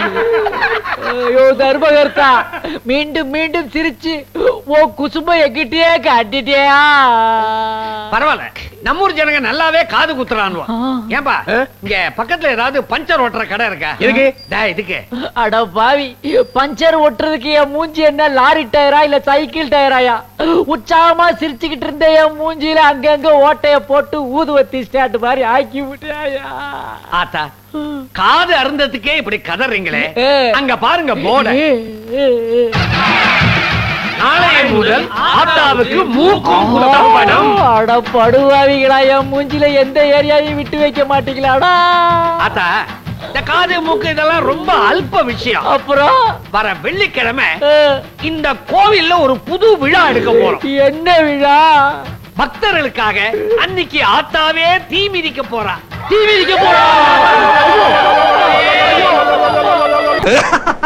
ஐயோ தர்மகர்த்தா மீண்டும் மீண்டும் சிரிச்சு ஓ குசும்ப எங்கிட்டே காட்டிட்டியா பரவாயில்ல நம்ம ஊர் ஜனங்க நல்லாவே காது குத்துறான்வா ஆ. ஏன்பா இங்க பக்கத்துல ஏதாவது பஞ்சர் ஓட்டுற கடை இருக்கா எதுக்கு? டேய், இதுக்கு அட பாவி பஞ்சர் ஒட்டுறதுக்கு என் மூஞ்சி என்ன லாரி டயரா இல்ல சைக்கிள் டயராயா உற்சாகமா சிரிச்சுக்கிட்டு இருந்த என் மூஞ்சில அங்கங்க ஓட்டைய போட்டு ஊதுவத்தி ஸ்டாண்ட் மாதிரி ஆக்கி விட்டாயா ஆத்தா காது அருந்ததுக்கே இப்படி கதறீங்களே ஏ. அங்க பாருங்க போர்ட நாளைய முதல் ஆத்தாவுக்கு மூக்கும் குத்தப்படும் அட படுவாவிகளா என் மூஞ்சில எந்த ஏரியாவையும் விட்டு வைக்க மாட்டீங்களாடா ஆத்தா இந்த காது மூக்கு இதெல்லாம் ரொம்ப அல்ப விஷயம் அப்புறம் வர வெள்ளிக்கிழமை அஹ், இந்த கோவில்ல ஒரு புது விழா எடுக்க போறோம் என்ன விழா பக்தர்களுக்காக அன்னைக்கு ஆத்தாவே தீ மிதிக்க போறா தீ மிதிக்க போறோம்